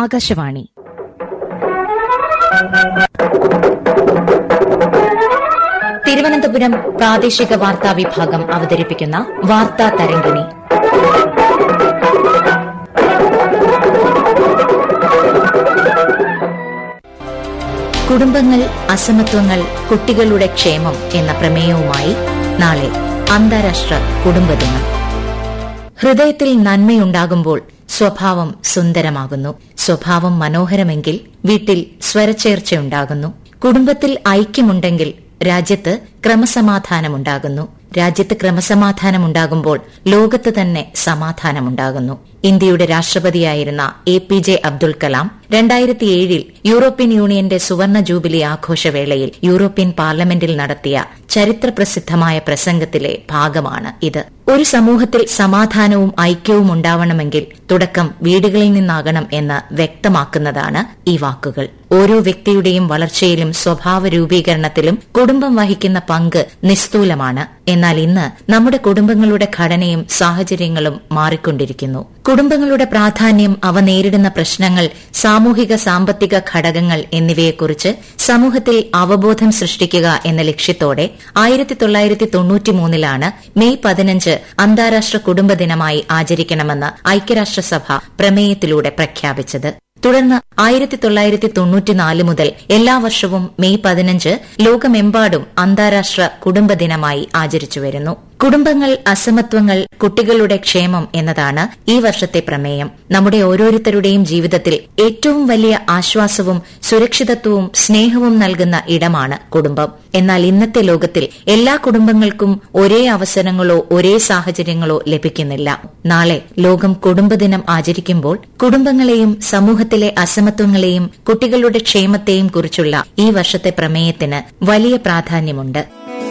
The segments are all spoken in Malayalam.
ആകാശവാണി തിരുവനന്തപുരം പ്രാദേശിക വാർത്താ വിഭാഗം അവതരിപ്പിക്കുന്ന വാർത്താ തരംഗിണി കുടുംബങ്ങൾ അസമത്വങ്ങൾ കുട്ടികളുടെ ക്ഷേമം എന്ന പ്രമേയവുമായി നാളെ അന്താരാഷ്ട്ര കുടുംബദിനം ഹൃദയത്തിൽ നന്മയുണ്ടാകുമ്പോൾ സ്വഭാവം സുന്ദരമാകുന്നു സ്വഭാവം മനോഹരമെങ്കിൽ വീട്ടിൽ സ്വരച്ചേർച്ചയുണ്ടാകുന്നു കുടുംബത്തിൽ ഐക്യമുണ്ടെങ്കിൽ രാജ്യത്ത് ക്രമസമാധാനമുണ്ടാകുന്നു രാജ്യത്ത് ക്രമസമാധാനമുണ്ടാകുമ്പോൾ ലോകത്ത് തന്നെ സമാധാനമുണ്ടാകുന്നു ഇന്ത്യയുടെ രാഷ്ട്രപതിയായിരുന്ന A P J Abdul Kalam രണ്ടായിരത്തിയേഴിൽ യൂറോപ്യൻ യൂണിയന്റെ സുവർണ ജൂബിലി ആഘോഷവേളയിൽ യൂറോപ്യൻ പാർലമെന്റിൽ നടത്തിയ ചരിത്രപ്രസിദ്ധമായ പ്രസംഗത്തിലെ ഭാഗമാണ് ഇത് ഒരു സമൂഹത്തിൽ സമാധാനവും ഐക്യവും ഉണ്ടാവണമെങ്കിൽ തുടക്കം വീടുകളിൽ നിന്നാകണം എന്ന് വ്യക്തമാക്കുന്നതാണ് ഈ വാക്കുകൾ ഓരോ വ്യക്തിയുടെയും വളർച്ചയിലും സ്വഭാവ രൂപീകരണത്തിലും കുടുംബം വഹിക്കുന്ന പങ്ക് നിസ്തൂലമാണ് എന്നാൽ ഇന്ന് നമ്മുടെ കുടുംബങ്ങളുടെ ഘടനയും സാഹചര്യങ്ങളും മാറിക്കൊണ്ടിരിക്കുന്നു കുടുംബങ്ങളുടെ പ്രാധാന്യം അവ നേരിടുന്ന പ്രശ്നങ്ങൾ സാമൂഹിക സാമ്പത്തിക ഘടകങ്ങൾ എന്നിവയെക്കുറിച്ച് സമൂഹത്തിൽ അവബോധം സൃഷ്ടിക്കുക എന്ന ലക്ഷ്യത്തോടെ ആയിരത്തി തൊള്ളായിരത്തി തൊണ്ണൂറ്റിമൂന്നിലാണ് മെയ് പതിനഞ്ച് അന്താരാഷ്ട്ര കുടുംബ ദിനമായി ആചരിക്കണമെന്ന് ഐക്യരാഷ്ട്രസഭ പ്രമേയത്തിലൂടെ പ്രഖ്യാപിച്ചത് തുടർന്ന് ആയിരത്തി തൊള്ളായിരത്തി തൊണ്ണൂറ്റിനാല് മുതൽ എല്ലാ വർഷവും മെയ് പതിനഞ്ച് ലോകമെമ്പാടും അന്താരാഷ്ട്ര കുടുംബ ദിനമായി ആചരിച്ചുവരുന്നു കുടുംബങ്ങൾ അസമത്വങ്ങൾ കുട്ടികളുടെ ക്ഷേമം എന്നതാണ് ഈ വർഷത്തെ പ്രമേയം നമ്മുടെ ഓരോരുത്തരുടെയും ജീവിതത്തിൽ ഏറ്റവും വലിയ ആശ്വാസവും സുരക്ഷിതത്വവും സ്നേഹവും നൽകുന്ന ഇടമാണ് കുടുംബം എന്നാൽ ഇന്നത്തെ ലോകത്തിൽ എല്ലാ കുടുംബങ്ങൾക്കും ഒരേ അവസരങ്ങളോ ഒരേ സാഹചര്യങ്ങളോ ലഭിക്കുന്നില്ല നാളെ ലോകം കുടുംബദിനം ആചരിക്കുമ്പോൾ കുടുംബങ്ങളെയും സമൂഹത്തിലെ അസമത്വങ്ങളെയും കുട്ടികളുടെ ക്ഷേമത്തെയും കുറിച്ചുള്ള ഈ വർഷത്തെ പ്രമേയത്തിന് വലിയ പ്രാധാന്യമുണ്ട്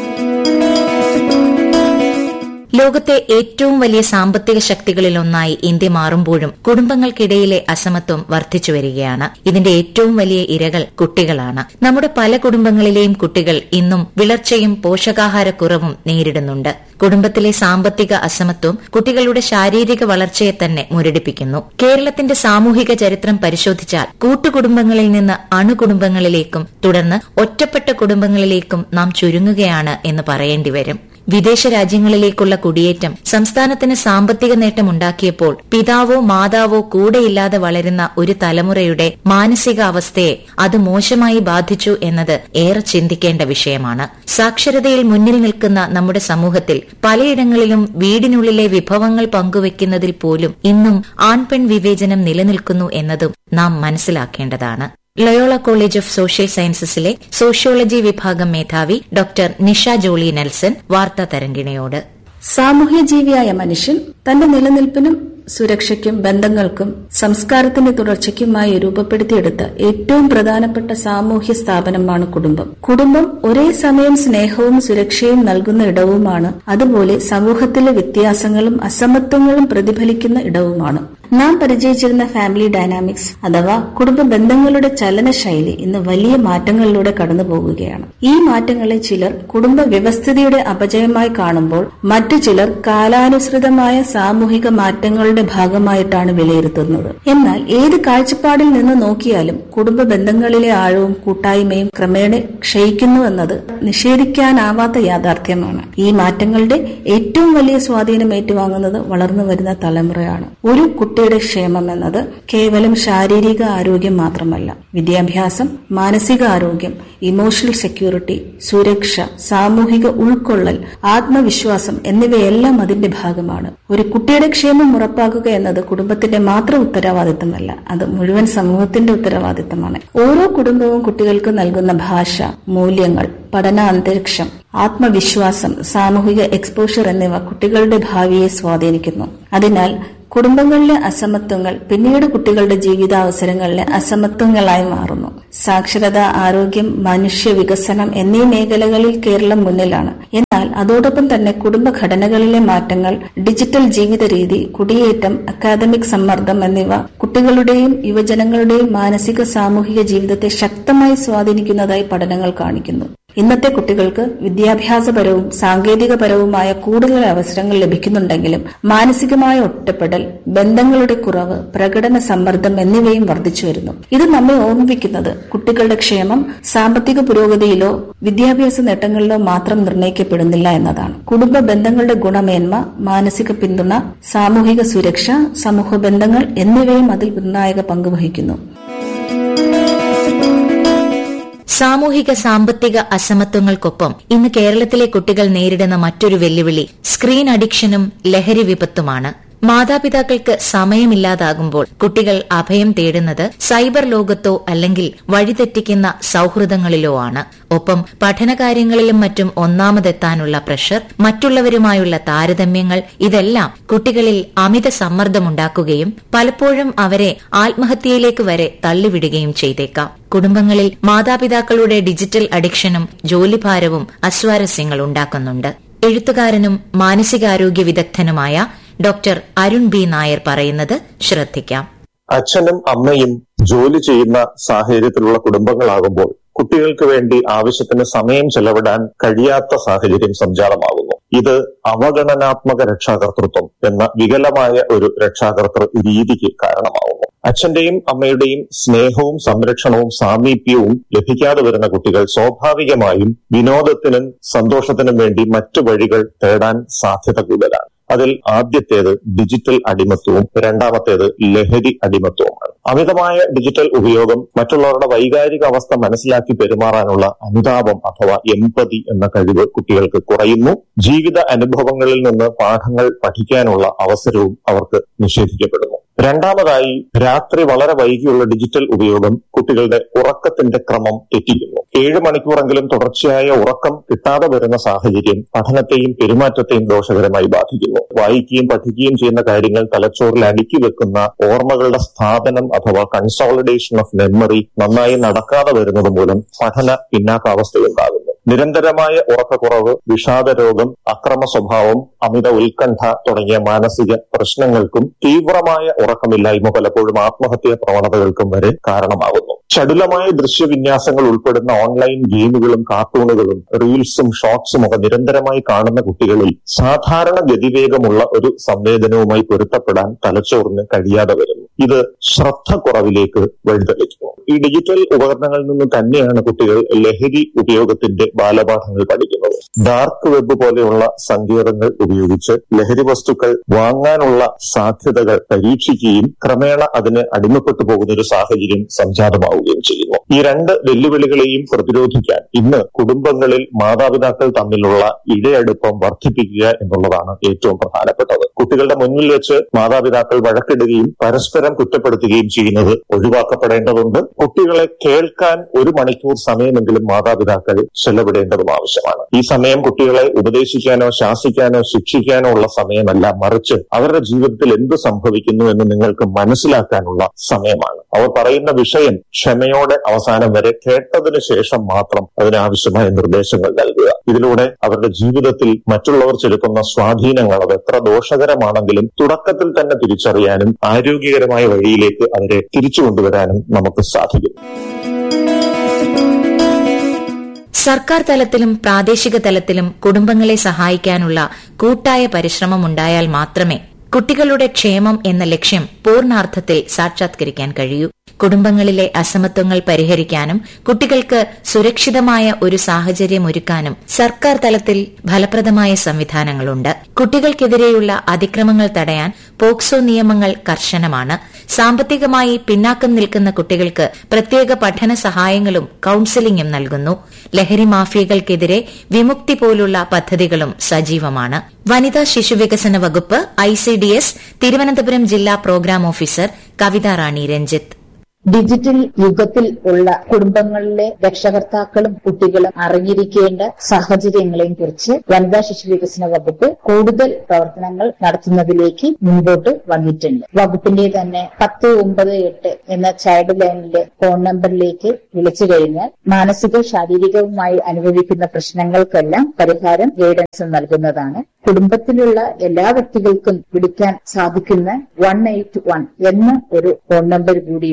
ലോകത്തെ ഏറ്റവും വലിയ സാമ്പത്തിക ശക്തികളിലൊന്നായി ഇന്ത്യ മാറുമ്പോഴും കുടുംബങ്ങൾക്കിടയിലെ അസമത്വം വർദ്ധിച്ചുവരികയാണ് ഇതിന്റെ ഏറ്റവും വലിയ ഇരകൾ കുട്ടികളാണ് നമ്മുടെ പല കുടുംബങ്ങളിലെയും കുട്ടികൾ ഇന്നും വിളർച്ചയും പോഷകാഹാരക്കുറവും നേരിടുന്നുണ്ട് കുടുംബത്തിലെ സാമ്പത്തിക അസമത്വം കുട്ടികളുടെ ശാരീരിക വളർച്ചയെ തന്നെ മുരടിപ്പിക്കുന്നു കേരളത്തിന്റെ സാമൂഹിക ചരിത്രം പരിശോധിച്ചാൽ കൂട്ടുകുടുംബങ്ങളിൽ നിന്ന് അണുകുടുംബങ്ങളിലേക്കും തുടർന്ന് ഒറ്റപ്പെട്ട കുടുംബങ്ങളിലേക്കും നാം ചുരുങ്ങുകയാണ് എന്ന് പറയേണ്ടി വരും വിദേശ രാജ്യങ്ങളിലേക്കുള്ള കുടിയേറ്റം സംസ്ഥാനത്തിന് സാമ്പത്തിക നേട്ടമുണ്ടാക്കിയപ്പോൾ പിതാവോ മാതാവോ കൂടെയില്ലാതെ വളരുന്ന ഒരു തലമുറയുടെ മാനസികാവസ്ഥയെ അത് മോശമായി ബാധിച്ചു എന്നത് ഏറെ ചിന്തിക്കേണ്ട വിഷയമാണ് സാക്ഷരതയിൽ മുന്നിൽ നിൽക്കുന്ന നമ്മുടെ സമൂഹത്തിൽ പലയിടങ്ങളിലും വീടിനുള്ളിലെ വിഭവങ്ങൾ പങ്കുവെക്കുന്നതിൽ പോലും ഇന്നും ആൺപെൺ വിവേചനം നിലനിൽക്കുന്നു എന്നതും നാം മനസ്സിലാക്കേണ്ടതാണ് ലയോള കോളേജ് ഓഫ് സോഷ്യൽ സയൻസസിലെ സോഷ്യോളജി വിഭാഗം മേധാവി ഡോക്ടർ നിഷ ജോളി നെൽസൺ വാർത്താ തരംഗിണിയോട് സാമൂഹ്യ ജീവിയായ മനുഷ്യൻ തന്റെ നിലനിൽപ്പിനും സുരക്ഷയ്ക്കും ബന്ധങ്ങൾക്കും സംസ്കാരത്തിന്റെ തുടർച്ചയ്ക്കുമായി രൂപപ്പെടുത്തിയെടുത്ത ഏറ്റവും പ്രധാനപ്പെട്ട സാമൂഹ്യ സ്ഥാപനമാണ് കുടുംബം കുടുംബം ഒരേ സമയം സ്നേഹവും സുരക്ഷയും നൽകുന്ന ഇടവുമാണ് അതുപോലെ സമൂഹത്തിലെ വ്യത്യാസങ്ങളും അസമത്വങ്ങളും പ്രതിഫലിക്കുന്ന ഇടവുമാണ് നാം പരിചയിച്ചിരുന്ന ഫാമിലി ഡൈനാമിക്സ് അഥവാ കുടുംബ ബന്ധങ്ങളുടെ ചലനശൈലി ഇന്ന് വലിയ മാറ്റങ്ങളിലൂടെ കടന്നു പോകുകയാണ് ഈ മാറ്റങ്ങളെ ചിലർ കുടുംബ വ്യവസ്ഥിതിയുടെ അപജയമായി കാണുമ്പോൾ മറ്റു ചിലർ കാലാനുസൃതമായ സാമൂഹിക മാറ്റങ്ങളുടെ ഭാഗമായിട്ടാണ് വിലയിരുത്തുന്നത് എന്നാൽ ഏത് കാഴ്ചപ്പാടിൽ നിന്ന് നോക്കിയാലും കുടുംബ ബന്ധങ്ങളിലെ ആഴവും കൂട്ടായ്മയും ക്രമേണ ക്ഷയിക്കുന്നുവെന്നത് നിഷേധിക്കാനാവാത്ത യാഥാർത്ഥ്യമാണ് ഈ മാറ്റങ്ങളുടെ ഏറ്റവും വലിയ സ്വാധീനം ഏറ്റുവാങ്ങുന്നത് വളർന്നു വരുന്ന തലമുറയാണ് ഒരു കുട്ടിയുടെ ക്ഷേമം എന്നത് കേവലം ശാരീരിക ആരോഗ്യം മാത്രമല്ല വിദ്യാഭ്യാസം മാനസിക ആരോഗ്യം ഇമോഷണൽ സെക്യൂരിറ്റി സുരക്ഷ സാമൂഹിക ഉൾക്കൊള്ളൽ ആത്മവിശ്വാസം എന്നിവയെല്ലാം അതിന്റെ ഭാഗമാണ് ഒരു കുട്ടിയുടെ ക്ഷേമം ഉറപ്പാക്കുക എന്നത് കുടുംബത്തിന്റെ മാത്രം ഉത്തരവാദിത്തമല്ല അത് മുഴുവൻ സമൂഹത്തിന്റെ ഉത്തരവാദിത്തമാണ് ഓരോ കുടുംബവും കുട്ടികൾക്ക് നൽകുന്ന ഭാഷ മൂല്യങ്ങൾ പഠന അന്തരീക്ഷം ആത്മവിശ്വാസം സാമൂഹിക എക്സ്പോഷർ എന്നിവ കുട്ടികളുടെ ഭാവിയെ സ്വാധീനിക്കുന്നു അതിനാൽ കുടുംബങ്ങളിലെ അസമത്വങ്ങൾ പിന്നീട് കുട്ടികളുടെ ജീവിതാവസരങ്ങളിലെ അസമത്വങ്ങളായി മാറുന്നു സാക്ഷരത ആരോഗ്യം മനുഷ്യ വികസനം എന്നീ മേഖലകളിൽ കേരളം മുന്നിലാണ് എന്നാൽ അതോടൊപ്പം തന്നെ കുടുംബഘടനകളിലെ മാറ്റങ്ങൾ ഡിജിറ്റൽ ജീവിത രീതി കുടിയേറ്റം അക്കാദമിക് സമ്മർദ്ദം എന്നിവ കുട്ടികളുടെയും യുവജനങ്ങളുടെയും മാനസിക സാമൂഹിക ജീവിതത്തെ ശക്തമായി സ്വാധീനിക്കുന്നതായി പഠനങ്ങൾ കാണിക്കുന്നു ഇന്നത്തെ കുട്ടികൾക്ക് വിദ്യാഭ്യാസപരവും സാങ്കേതികപരവുമായ കൂടുതൽ അവസരങ്ങൾ ലഭിക്കുന്നുണ്ടെങ്കിലും മാനസികമായ ഒറ്റപ്പെടൽ ബന്ധങ്ങളുടെ കുറവ് പ്രകടന സമ്മർദ്ദം എന്നിവയും വർദ്ധിച്ചു വരുന്നു ഇത് നമ്മെ ഓർമ്മിപ്പിക്കുന്നത് കുട്ടികളുടെ ക്ഷേമം സാമ്പത്തിക പുരോഗതിയിലോ വിദ്യാഭ്യാസ നേട്ടങ്ങളിലോ മാത്രം നിർണ്ണയിക്കപ്പെടുന്നില്ല എന്നതാണ് കുടുംബ ബന്ധങ്ങളുടെ ഗുണമേന്മ മാനസിക പിന്തുണ സാമൂഹിക സുരക്ഷ സമൂഹ ബന്ധങ്ങൾ എന്നിവയും അതിൽ നിർണായക പങ്ക് വഹിക്കുന്നു സാമൂഹിക സാമ്പത്തിക അസമത്വങ്ങൾക്കൊപ്പം ഇന്ന് കേരളത്തിലെ കുട്ടികൾ നേരിടുന്ന മറ്റൊരു വെല്ലുവിളി സ്ക്രീൻ അഡിക്ഷനും ലഹരി വിപത്തുമാണ് മാതാപിതാക്കൾക്ക് സമയമില്ലാതാകുമ്പോൾ കുട്ടികൾ അഭയം തേടുന്നത് സൈബർ ലോകത്തോ അല്ലെങ്കിൽ വഴിതെറ്റിക്കുന്ന സൌഹൃദങ്ങളിലോ ആണ് ഒപ്പം പഠനകാര്യങ്ങളിലും മറ്റും ഒന്നാമതെത്താനുള്ള പ്രഷർ മറ്റുള്ളവരുമായുള്ള താരതമ്യങ്ങൾ ഇതെല്ലാം കുട്ടികളിൽ അമിത സമ്മർദ്ദമുണ്ടാക്കുകയും പലപ്പോഴും അവരെ ആത്മഹത്യയിലേക്ക് വരെ തള്ളിവിടുകയും ചെയ്തേക്കാം കുടുംബങ്ങളിൽ മാതാപിതാക്കളുടെ ഡിജിറ്റൽ അഡിക്ഷനും ജോലിഭാരവും അസ്വാരസ്യങ്ങൾ ഉണ്ടാക്കുന്നുണ്ട് എഴുത്തുകാരനും മാനസികാരോഗ്യ വിദഗ്ധനുമായ ഡോക്ടർ അരുൺ ബി നായർ പറയുന്നത് ശ്രദ്ധിക്കാം അച്ഛനും അമ്മയും ജോലി ചെയ്യുന്ന സാഹചര്യത്തിലുള്ള കുടുംബങ്ങളാകുമ്പോൾ കുട്ടികൾക്ക് വേണ്ടി ആവശ്യത്തിന് സമയം ചെലവിടാൻ കഴിയാത്ത സാഹചര്യം സംജാതമാകുന്നു ഇത് അവഗണനാത്മക രക്ഷാകർതൃത്വം എന്ന വികലമായ ഒരു രക്ഷാകർതൃ രീതിക്ക് കാരണമാകുന്നു അച്ഛന്റെയും അമ്മയുടെയും സ്നേഹവും സംരക്ഷണവും സാമീപ്യവും ലഭിക്കാതെ വരുന്ന കുട്ടികൾ സ്വാഭാവികമായും വിനോദത്തിനും സന്തോഷത്തിനും വേണ്ടി മറ്റു വഴികൾ തേടാൻ സാധ്യത കൂടുതലാണ് അതിൽ ആദ്യത്തേത് ഡിജിറ്റൽ അടിമത്വവും രണ്ടാമത്തേത് ലഹരി അടിമത്വവുമാണ് അമിതമായ ഡിജിറ്റൽ ഉപയോഗം മറ്റുള്ളവരുടെ വൈകാരിക അവസ്ഥ മനസ്സിലാക്കി പെരുമാറാനുള്ള അനുതാപം അഥവാ എമ്പതി എന്ന കഴിവ് കുട്ടികൾക്ക് കുറയുന്നു ജീവിത അനുഭവങ്ങളിൽ നിന്ന് പാഠങ്ങൾ പഠിക്കാനുള്ള അവസരവും അവർക്ക് നിഷേധിക്കപ്പെടുന്നു രണ്ടാമതായി രാത്രി വളരെ വൈകിയുള്ള ഡിജിറ്റൽ ഉപയോഗം കുട്ടികളുടെ ഉറക്കത്തിന്റെ ക്രമം തെറ്റിക്കുന്നു ഏഴ് മണിക്കൂറെങ്കിലും തുടർച്ചയായ ഉറക്കം കിട്ടാതെ വരുന്ന സാഹചര്യം പഠനത്തെയും പെരുമാറ്റത്തെയും ദോഷകരമായി ബാധിക്കുന്നു വായിക്കുകയും പഠിക്കുകയും ചെയ്യുന്ന കാര്യങ്ങൾ തലച്ചോറിൽ അടുക്കി വെക്കുന്ന ഓർമ്മകളുടെ സ്ഥാപനം അഥവാ കൺസോളിഡേഷൻ ഓഫ് മെമ്മറി നന്നായി നടക്കാതെ വരുന്നത് മൂലം പഠന പിന്നാക്കാവസ്ഥയുണ്ടാകുന്നു നിരന്തരമായ ഉറക്കക്കുറവ് വിഷാദരോഗം അക്രമ സ്വഭാവം അമിത ഉത്കണ്ഠ തുടങ്ങിയ മാനസിക പ്രശ്നങ്ങൾക്കും തീവ്രമായ ഉറക്കമില്ലായ്മ പലപ്പോഴും ആത്മഹത്യാ പ്രവണതകൾക്കും വരെ കാരണമാകുന്നു ചടുലമായ ദൃശ്യവിന്യാസങ്ങൾ ഉൾപ്പെടുന്ന ഓൺലൈൻ ഗെയിമുകളും കാർട്ടൂണുകളും റീൽസും ഷോർട്സും ഒക്കെ നിരന്തരമായി കാണുന്ന കുട്ടികളിൽ സാധാരണ ഗതിവേഗമുള്ള ഒരു സംവേദനവുമായി പൊരുത്തപ്പെടാൻ തലച്ചോറിന് കഴിയാതെ വരുന്നു ഇത് ശ്രദ്ധ കുറവിലേക്ക് വഴിതെളിക്കുന്നു ഈ ഡിജിറ്റൽ ഉപകരണങ്ങളിൽ നിന്ന് തന്നെയാണ് കുട്ടികൾ ലഹരി ഉപയോഗത്തിന്റെ ബാലപാഠങ്ങൾ പഠിക്കുന്നത് ഡാർക്ക് വെബ് പോലെയുള്ള സങ്കേതങ്ങൾ ഉപയോഗിച്ച് ലഹരി വസ്തുക്കൾ വാങ്ങാനുള്ള സാധ്യതകൾ പരീക്ഷിക്കുകയും ക്രമേണ അതിന് അടിമപ്പെട്ടു പോകുന്ന ഒരു സാഹചര്യം സംജാതമാവുകയും ചെയ്യുന്നു ഈ രണ്ട് വെല്ലുവിളികളെയും പ്രതിരോധിക്കാൻ ഇന്ന് കുടുംബങ്ങളിൽ മാതാപിതാക്കൾ തമ്മിലുള്ള ഇഴയടുപ്പം വർദ്ധിപ്പിക്കുക എന്നുള്ളതാണ് ഏറ്റവും പ്രധാനപ്പെട്ടത് കുട്ടികളുടെ മുന്നിൽ വെച്ച് മാതാപിതാക്കൾ വഴക്കിടുകയും പരസ്പരം കുറ്റപ്പെടുത്തുകയും ചെയ്യുന്നത് ഒഴിവാക്കപ്പെടേണ്ടതുണ്ട് കുട്ടികളെ കേൾക്കാൻ ഒരു മണിക്കൂർ സമയമെങ്കിലും മാതാപിതാക്കൾ ചെലവിടേണ്ടതും ആവശ്യമാണ് ഈ സമയം കുട്ടികളെ ഉപദേശിക്കാനോ ശാസിക്കാനോ ശിക്ഷിക്കാനോ ഉള്ള സമയമല്ല മറിച്ച് അവരുടെ ജീവിതത്തിൽ എന്ത് സംഭവിക്കുന്നു എന്ന് നിങ്ങൾക്ക് മനസ്സിലാക്കാനുള്ള സമയമാണ് അവർ പറയുന്ന വിഷയം ക്ഷമയോടെ അവസാനം വരെ കേട്ടതിന് ശേഷം മാത്രം അതിനാവശ്യമായ നിർദ്ദേശങ്ങൾ നൽകുക ഇതിലൂടെ അവരുടെ ജീവിതത്തിൽ മറ്റുള്ളവർ ചെലുത്തുന്ന സ്വാധീനങ്ങൾ അത് എത്ര ദോഷകരമാണെങ്കിലും തുടക്കത്തിൽ തന്നെ തിരിച്ചറിയാനും ആരോഗ്യകരമായ വഴിയിലേക്ക് അവരെ തിരിച്ചു കൊണ്ടുവരാനും നമുക്ക് സാധിക്കും സർക്കാർ തലത്തിലും പ്രാദേശിക തലത്തിലും കുടുംബങ്ങളെ സഹായിക്കാനുള്ള കൂട്ടായ പരിശ്രമമുണ്ടായാൽ മാത്രമേ കുട്ടികളുടെ ക്ഷേമം എന്ന ലക്ഷ്യം പൂർണ്ണാർത്ഥത്തിൽ സാക്ഷാത്കരിക്കാൻ കഴിയൂ കുടുംബങ്ങളിലെ അസമത്വങ്ങൾ പരിഹരിക്കാനും കുട്ടികൾക്ക് സുരക്ഷിതമായ ഒരു സാഹചര്യം ഒരുക്കാനും സർക്കാർ തലത്തിൽ ഫലപ്രദമായ സംവിധാനങ്ങളുണ്ട് കുട്ടികൾക്കെതിരെയുള്ള അതിക്രമങ്ങൾ തടയാൻ പോക്സോ നിയമങ്ങൾ കർശനമാണ് സാമ്പത്തികമായി പിന്നാക്കം നിൽക്കുന്ന കുട്ടികൾക്ക് പ്രത്യേക പഠന സഹായങ്ങളും കൌൺസിലിംഗും നൽകുന്നു ലഹരി മാഫിയകൾക്കെതിരെ വിമുക്തി പോലുള്ള പദ്ധതികളും സജീവമാണ് വനിതാ ശിശുവികസന വകുപ്പ് ഐസിഡിഎസ് തിരുവനന്തപുരം ജില്ലാ programme officer Kavitha Rani Ranjith digital യുഗത്തിൽ ഉള്ള കുടുംബങ്ങളിലെ രക്ഷകർത്താക്കളും കുട്ടികളും അറിഞ്ഞിരിക്കേണ്ട സാഹചര്യങ്ങളെയും കുറിച്ച് വനിതാ ശിശു വികസന വകുപ്പ് കൂടുതൽ പ്രവർത്തനങ്ങൾ നടത്തുന്നതിലേക്ക് മുൻപോട്ട് വന്നിട്ടുണ്ട് വകുപ്പിന്റെ തന്നെ പത്ത് ഒമ്പത് എട്ട് എന്ന ചൈൽഡ് ലൈനിലെ ഫോൺ നമ്പറിലേക്ക് വിളിച്ചു കഴിഞ്ഞാൽ മാനസിക ശാരീരികവുമായി അനുഭവിക്കുന്ന പ്രശ്നങ്ങൾക്കെല്ലാം പരിഹാരം ഗൈഡൻസ് നൽകുന്നതാണ് കുടുംബത്തിലുള്ള എല്ലാ വ്യക്തികൾക്കും വിളിക്കാൻ സാധിക്കുന്ന വൺ എയ്റ്റ് വൺ എന്ന ഒരു ഫോൺ നമ്പർ കൂടിയുണ്ട്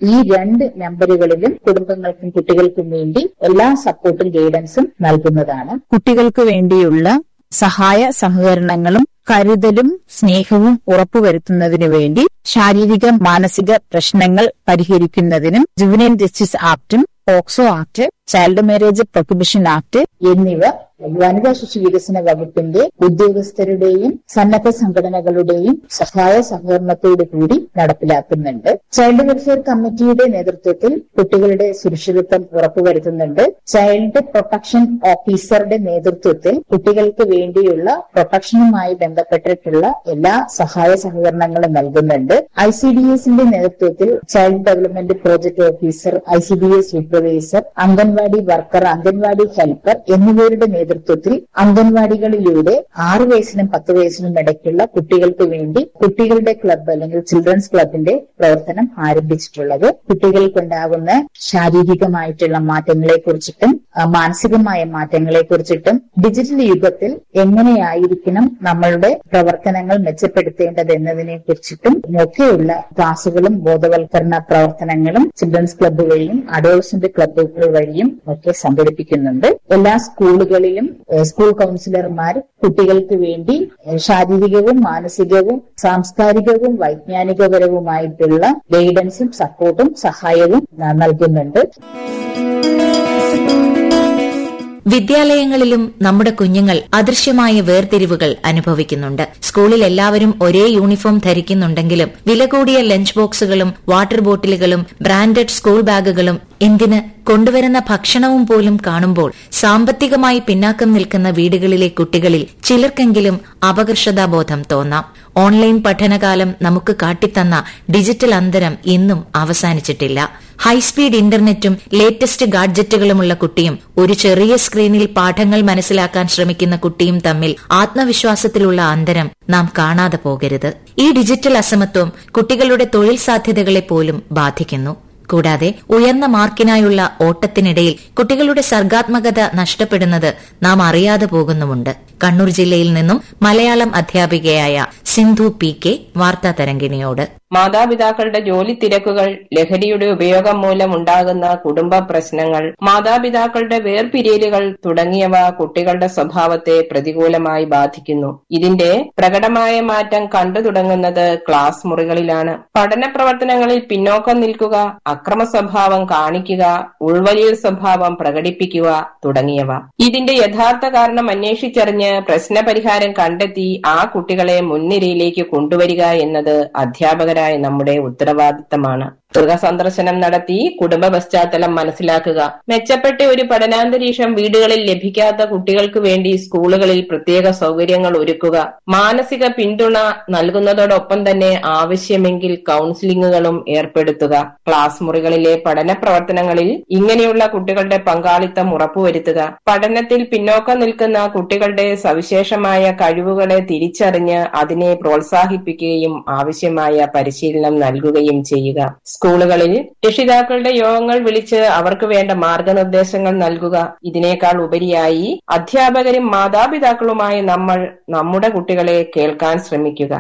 ഈ രണ്ട് നമ്പറുകളിലും കുടുംബങ്ങൾക്കും കുട്ടികൾക്കും വേണ്ടി എല്ലാ സപ്പോർട്ടും ഗൈഡൻസും നൽകുന്നതാണ് കുട്ടികൾക്ക് വേണ്ടിയുള്ള സഹായ സഹകരണങ്ങളും കരുതലും സ്നേഹവും ഉറപ്പുവരുത്തുന്നതിനു വേണ്ടി ശാരീരിക മാനസിക പ്രശ്നങ്ങൾ പരിഹരിക്കുന്നതിനും ജുവനൈൽ ജസ്റ്റിസ് ആക്ടും POCSO act child marriage prohibition act എന്നിവ വനിതാ ശിശു വികസന വകുപ്പിന്റെ ഉദ്യോഗസ്ഥരുടെയും സന്നദ്ധ സംഘടനകളുടെയും സഹായ സഹകരണത്തോടു കൂടി നടപ്പിലാക്കുന്നുണ്ട് ചൈൽഡ് വെൽഫെയർ കമ്മിറ്റിയുടെ നേതൃത്വത്തിൽ കുട്ടികളുടെ സുരക്ഷിതത്വം ഉറപ്പുവരുത്തുന്നുണ്ട് ചൈൽഡ് പ്രൊട്ടക്ഷൻ ഓഫീസറുടെ നേതൃത്വത്തിൽ കുട്ടികൾക്ക് വേണ്ടിയുള്ള പ്രൊട്ടക്ഷനുമായി ബന്ധപ്പെട്ടിട്ടുള്ള എല്ലാ സഹായ സഹകരണങ്ങളും നൽകുന്നുണ്ട് ഐ സി ഡി എസിന്റെ നേതൃത്വത്തിൽ child development project officer I C D S supervisor anganwadi worker anganwadi helper എന്നിവരുടെ നേതൃത്വത്തിൽ അംഗൻവാടികളിലൂടെ ആറ് വയസ്സിനും പത്ത് വയസ്സിനും ഇടയ്ക്കുള്ള കുട്ടികൾക്ക് വേണ്ടി കുട്ടികളുടെ ക്ലബ്ബ് അല്ലെങ്കിൽ ചിൽഡ്രൻസ് ക്ലബിന്റെ പ്രവർത്തനം ആരംഭിച്ചിട്ടുള്ളത് കുട്ടികൾക്കുണ്ടാകുന്ന ശാരീരികമായിട്ടുള്ള മാറ്റങ്ങളെ കുറിച്ചിട്ടും മാനസികമായ മാറ്റങ്ങളെ കുറിച്ചിട്ടും ഡിജിറ്റൽ യുഗത്തിൽ എങ്ങനെയായിരിക്കണം നമ്മളുടെ പ്രവർത്തനങ്ങൾ മെച്ചപ്പെടുത്തേണ്ടത് എന്നതിനെ കുറിച്ചിട്ടും ഒക്കെയുള്ള ക്ലാസുകളും ബോധവൽക്കരണ പ്രവർത്തനങ്ങളും ചിൽഡ്രൻസ് ക്ലബ്ബ് വഴിയും അഡോൾസന്റ് ക്ലബ്ബുകൾ വഴിയും ഒക്കെ സംഘടിപ്പിക്കുന്നുണ്ട് എല്ലാ സ്കൂളുകളിലും ഏഹ്, സ്കൂൾ കൌൺസിലർമാർ കുട്ടികൾക്ക് വേണ്ടി ഏഹ്, ശാരീരികവും മാനസികവും സാംസ്കാരികവും വൈജ്ഞാനികപരവുമായിട്ടുള്ള ഗൈഡൻസും സപ്പോർട്ടും സഹായവും ന- നൽകുന്നുണ്ട് വിദ്യാലയങ്ങളിലും നമ്മുടെ കുഞ്ഞുങ്ങൾ അദൃശ്യമായ വേർതിരിവുകൾ അനുഭവിക്കുന്നുണ്ട് സ്കൂളിൽ എല്ലാവരും ഒരേ യൂണിഫോം ധരിക്കുന്നുണ്ടെങ്കിലും വില കൂടിയ ലഞ്ച് ബോക്സുകളും വാട്ടർ ബോട്ടിലുകളും ബ്രാൻഡഡ് സ്കൂൾ ബാഗുകളും എന്തിന് കൊണ്ടുവരുന്ന ഭക്ഷണവും പോലും കാണുമ്പോൾ സാമ്പത്തികമായി പിന്നാക്കം നിൽക്കുന്ന വീടുകളിലെ കുട്ടികളിൽ ചിലർക്കെങ്കിലും അപകർഷതാബോധം തോന്നാം ഓൺലൈൻ പഠനകാലം നമുക്ക് കാട്ടിത്തന്ന ഡിജിറ്റൽ അന്തരം ഇന്നും അവസാനിച്ചിട്ടില്ല ഹൈസ്പീഡ് ഇന്റർനെറ്റും ലേറ്റസ്റ്റ് ഗാഡ്ജറ്റുകളുമുള്ള കുട്ടിയും ഒരു ചെറിയ സ്ക്രീനിൽ പാഠങ്ങൾ മനസ്സിലാക്കാൻ ശ്രമിക്കുന്ന കുട്ടിയും തമ്മിൽ ആത്മവിശ്വാസത്തിലുള്ള അന്തരം നാം കാണാതെ പോകരുത് ഈ ഡിജിറ്റൽ അസമത്വം കുട്ടികളുടെ തൊഴിൽ സാധ്യതകളെ പോലും ബാധിക്കുന്നു കൂടാതെ ഉയർന്ന മാർക്കിനായുള്ള ഓട്ടത്തിനിടയിൽ കുട്ടികളുടെ സർഗാത്മകത നഷ്ടപ്പെടുന്നത് നാം അറിയാതെ പോകുന്നുമുണ്ട് കണ്ണൂർ ജില്ലയിൽ നിന്നും മലയാളം അധ്യാപികയായ സിന്ധു പി കെ വാർത്താ തരംഗിണിയോട് മാതാപിതാക്കളുടെ ജോലി തിരക്കുകൾ ലഹരിയുടെ ഉപയോഗം മൂലം ഉണ്ടാകുന്ന കുടുംബ പ്രശ്നങ്ങൾ മാതാപിതാക്കളുടെ വേർപിരിയലുകൾ തുടങ്ങിയവ കുട്ടികളുടെ സ്വഭാവത്തെ പ്രതികൂലമായി ബാധിക്കുന്നു ഇതിന്റെ പ്രകടമായ മാറ്റം കണ്ടു തുടങ്ങുന്നത് ക്ലാസ് മുറികളിലാണ് പഠന പ്രവർത്തനങ്ങളിൽ പിന്നോക്കം നിൽക്കുക അക്രമ സ്വഭാവം കാണിക്കുക ഉൾവലിയൽ സ്വഭാവം പ്രകടിപ്പിക്കുക തുടങ്ങിയവ ഇതിന്റെ യഥാർത്ഥ കാരണം അന്വേഷിച്ചറിഞ്ഞ് പ്രശ്നപരിഹാരം കണ്ടെത്തി ആ കുട്ടികളെ മുൻനിരയിലേക്ക് കൊണ്ടുവരിക എന്നത് അധ്യാപകരായ നമ്മുടെ ഉത്തരവാദിത്തമാണ് ഗൃഹസന്ദർശനം നടത്തി കുടുംബ പശ്ചാത്തലം മനസ്സിലാക്കുക മെച്ചപ്പെട്ട ഒരു പഠനാന്തരീക്ഷം വീടുകളിൽ ലഭിക്കാത്ത കുട്ടികൾക്ക് വേണ്ടി സ്കൂളുകളിൽ പ്രത്യേക സൗകര്യങ്ങൾ ഒരുക്കുക മാനസിക പിന്തുണ നൽകുന്നതോടൊപ്പം തന്നെ ആവശ്യമെങ്കിൽ കൌൺസിലിംഗുകളും ഏർപ്പെടുത്തുക ക്ലാസ് മുറികളിലെ പഠന പ്രവർത്തനങ്ങളിൽ ഇങ്ങനെയുള്ള കുട്ടികളുടെ പങ്കാളിത്തം ഉറപ്പുവരുത്തുക പഠനത്തിൽ പിന്നോക്കം നിൽക്കുന്ന കുട്ടികളുടെ സവിശേഷമായ കഴിവുകളെ തിരിച്ചറിഞ്ഞ് അതിനെ പ്രോത്സാഹിപ്പിക്കുകയും ആവശ്യമായ പരിശീലനം നൽകുകയും ചെയ്യുക സ്കൂളുകളിൽ രക്ഷിതാക്കളുടെ യോഗങ്ങൾ വിളിച്ച് അവർക്ക് വേണ്ട മാർഗനിർദ്ദേശങ്ങൾ നൽകുക ഇതിനേക്കാൾ ഉപരിയായി അധ്യാപകരും മാതാപിതാക്കളുമായ നമ്മൾ നമ്മുടെ കുട്ടികളെ കേൾക്കാൻ ശ്രമിക്കുക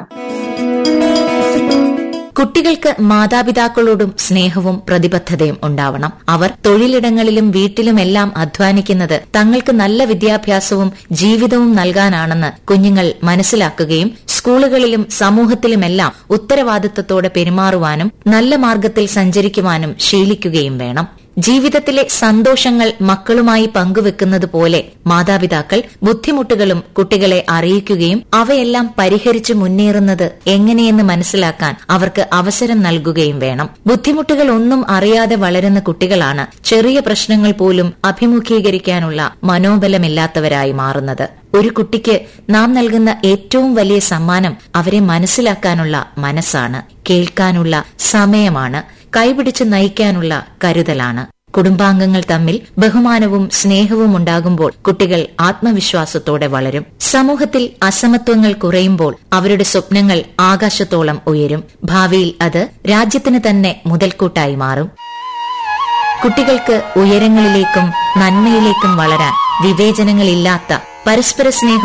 കുട്ടികൾക്ക് മാതാപിതാക്കളോടും സ്നേഹവും പ്രതിബദ്ധതയും ഉണ്ടാവണം അവർ തൊഴിലിടങ്ങളിലും വീട്ടിലുമെല്ലാം അധ്വാനിക്കുന്നത് തങ്ങൾക്ക് നല്ല വിദ്യാഭ്യാസവും ജീവിതവും നൽകാനാണെന്ന് കുഞ്ഞുങ്ങൾ മനസ്സിലാക്കുകയും സ്കൂളുകളിലും സമൂഹത്തിലുമെല്ലാം ഉത്തരവാദിത്തത്തോടെ പെരുമാറുവാനും നല്ല മാർഗത്തിൽ സഞ്ചരിക്കുവാനും ശീലിക്കുകയും വേണം ജീവിതത്തിലെ സന്തോഷങ്ങൾ മക്കളുമായി പങ്കുവെക്കുന്നത് പോലെ മാതാപിതാക്കൾ ബുദ്ധിമുട്ടുകളും കുട്ടികളെ അറിയിക്കുകയും അവയെല്ലാം പരിഹരിച്ച് മുന്നേറുന്നത് എങ്ങനെയെന്ന് മനസ്സിലാക്കാൻ അവർക്ക് അവസരം നൽകുകയും വേണം ബുദ്ധിമുട്ടുകൾ ഒന്നും അറിയാതെ വളരുന്ന കുട്ടികളാണ് ചെറിയ പ്രശ്നങ്ങൾ പോലും അഭിമുഖീകരിക്കാനുള്ള മനോബലമില്ലാത്തവരായി മാറുന്നത് ഒരു കുട്ടിക്ക് നാം നൽകുന്ന ഏറ്റവും വലിയ സമ്മാനം അവരെ മനസ്സിലാക്കാനുള്ള മനസ്സാണ് കേൾക്കാനുള്ള സമയമാണ് കൈപിടിച്ച് നയിക്കാനുള്ള കരുതലാണ് കുടുംബാംഗങ്ങൾ തമ്മിൽ ബഹുമാനവും സ്നേഹവും ഉണ്ടാകുമ്പോൾ കുട്ടികൾ ആത്മവിശ്വാസത്തോടെ വളരും സമൂഹത്തിൽ അസമത്വങ്ങൾ കുറയുമ്പോൾ അവരുടെ സ്വപ്നങ്ങൾ ആകാശത്തോളം ഉയരും ഭാവിയിൽ അത് രാജ്യത്തിന് തന്നെ മുതൽക്കൂട്ടായി മാറും കുട്ടികൾക്ക് ഉയരങ്ങളിലേക്കും നന്മയിലേക്കും വളരാൻ വിവേചനങ്ങളില്ലാത്ത പരസ്പര സ്നേഹം